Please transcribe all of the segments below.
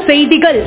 செய்திகள்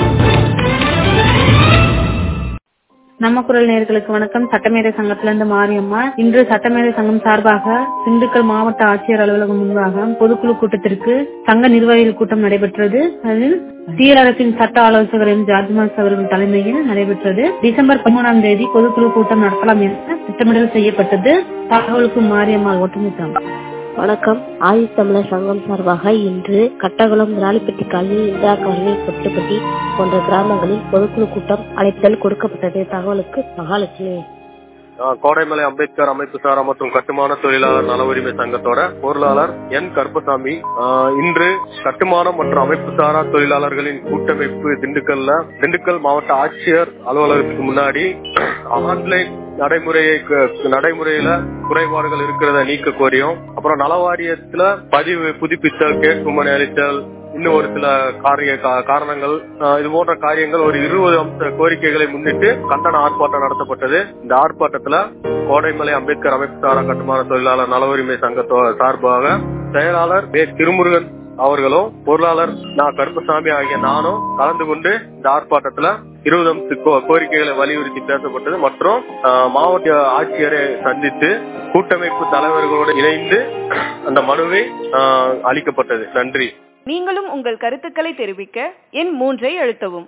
நம்ம குரல் நேர்களுக்கு வணக்கம் சட்டமேதை சங்கத்திலிருந்து மாரியம்மா இன்று சட்டமேதை சங்கம் சார்பாக திண்டுக்கல் மாவட்ட ஆட்சியர் அலுவலகம் முன்பாக பொதுக்குழு கூட்டத்திற்கு சங்க நிர்வாகிகள் கூட்டம் நடைபெற்றது அதில் சீர அரசின் சட்ட ஆலோசகர் எம் ஜார்ஜ்மாஸ் அவர்கள் தலைமையில் நடைபெற்றது டிசம்பர் பதிமூணாம் தேதி பொதுக்குழு கூட்டம் நடத்தலாம் என திட்டமிடல் செய்யப்பட்டது தகவலுக்கு மாரியம்மாள் ஒட்டுமித்தம் வணக்கம் ஆதித்தமிழர் சங்கம் சார்பாக இன்று கட்டகுளம் விராலிப்பட்டி காலனி இந்திரா காலனி கொட்டுப்பட்டி போன்ற கிராமங்களில் பொதுக்குழு கூட்டம் அழைத்தல் கொடுக்கப்பட்டது தகவலுக்கு மகாலட்சுமி ஆஹ் கோடைமலை அம்பேத்கர் அமைப்பு சாரா மற்றும் கட்டுமான தொழிலாளர் நல உரிமை சங்கத்தோட பொருளாளர் என் கருப்பசாமி ஆஹ் இன்று கட்டுமானம் மற்றும் அமைப்பு சாரா தொழிலாளர்களின் கூட்டமைப்பு திண்டுக்கல்ல திண்டுக்கல் மாவட்ட ஆட்சியர் அலுவலகத்துக்கு முன்னாடி ஆன்லைன் நடைமுறையை க- நடைமுறையில குறைபாடுகள் இருக்கிறத நீக்க கோரியும் அப்புறம் நலவாரியத்துல பதிவு புதுப்பித்தல் கேட்புமனை அளித்தல் இன்னும் ஒரு சில காரிய கா- காரணங்கள் ஆஹ் இது போன்ற காரியங்கள் ஒரு இருபது அம்ச கோரிக்கைகளை முன்னிட்டு கண்டன ஆர்ப்பாட்டம் நடத்தப்பட்டது இந்த ஆர்ப்பாட்டத்துல கோடைமலை அம்பேத்கர் அமைப்பு சாரா கட்டுமான தொழிலாளர் நல உரிமை சங்கத்தோ சார்பாக செயலாளர் வே திருமுருகன் அவர்களும் பொருளாளர் நான் கருப்பசாமி ஆகிய நானும் கலந்து கொண்டு இந்த ஆர்ப்பாட்டத்துல இருபது அம்ச கோ- கோரிக்கைகளை வலியுறுத்தி பேசப்பட்டது மற்றும் ஆஹ், மாவட்ட ஆட்சியரை சந்தித்து கூட்டமைப்பு தலைவர்களோடு இணைந்து அந்த மனுவை ஆஹ், அளிக்கப்பட்டது நன்றி நீங்களும் உங்கள் கருத்துக்களை தெரிவிக்க எண் மூன்றை அழுத்தவும்